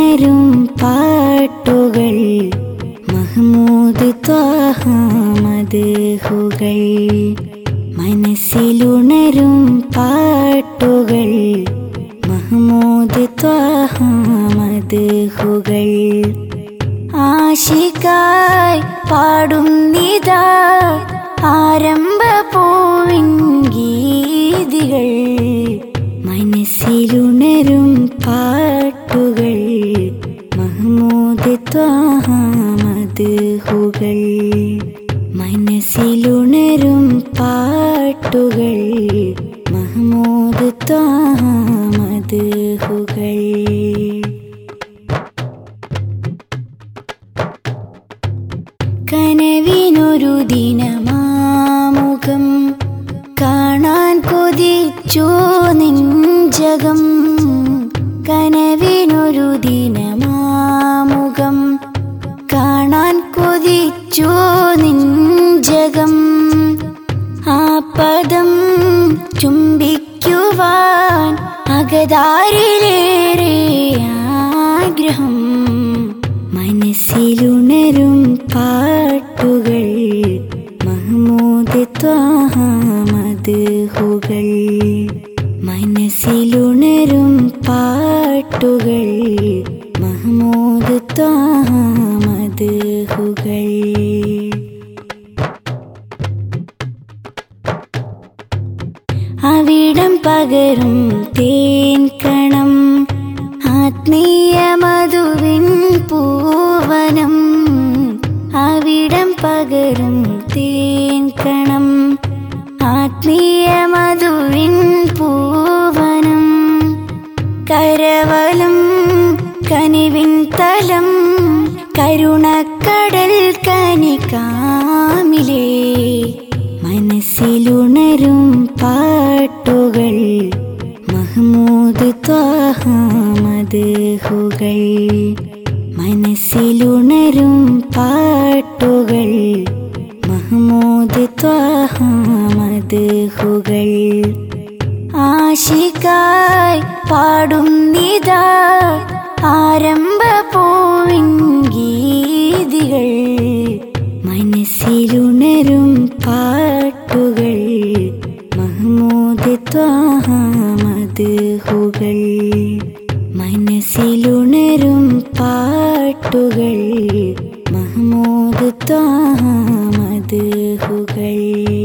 മനസ്സിലുണരും പാട്ടുകൾ മഹ്മൂദ് ത്വാഹ മദ്ഹുകൾ മനസ്സിലുണരും പാട്ടുകൾ മഹ്മൂദ് ത്വാഹ മദ്ഹുകൾ ആശിക്കായി പാടുന്നിതാ ആരംഭ പൂവിൻ ഗീതികൾ മനസ്സിലുണരും പാട്ടുകൾ മഹ്മൂദ് ത്വാഹ മദ്ഹുകൾ മനസ്സിലുണരും പാട്ടുകൾ മഹ്മൂദ് ത്വാഹ മദ്ഹുകൾ കനവിനൊരു ദിനമാമുഖം കാണാൻ കൊതിച്ചു നെഞ്ചകം കനവിനൊരു ദിനമാമുഖം കാണാൻ കൊതിച്ചു നെഞ്ചകം ആ പദം ചുംബിക്കുവാൻ അകതാരിലേറെ ആഗ്രഹം മനസ്സിലുണരും പാട്ടുകൾ മഹ്മൂദ് ത്വാഹ മദ്ഹുകൾ മനസ്സിലുണരും പാട്ടുകൾ മഹ്മൂദ് ത്വാഹ മദ്ഹുകൾ അവിടം പകരും തേൻ കണം ആത്മീയ മധുവിൻ പൂവനം അവിടം പകരും തേൻ കണം ആത്മീയ മധുവിൻ പൂവനം കരവലം കനിവിൻ തലം കരുണക്കടൽ കനിക്കാമിലേ മനസ്സിലുണരും പാട്ടുകൾ മഹ്മൂദ് ത്വാഹ മദ്ഹുകൾ മനസ്സിലുണരും പാട്ടുകൾ മഹ്മൂദ് ത്വാഹ മദ്ഹുകൾ ആശിക്കായി പാടുന്നിതാ ആരംഭ പൂവിൻ ഗീതികൾ മനസ്സിലുണരും പാട്ടുകൾ മഹ്മൂദ് ത്വാഹ മദ്ഹുകൾ മനസ്സിലുണരും പാട്ടുകൾ മഹ്മൂദ് ത്വാഹ മദ്ഹുകൾ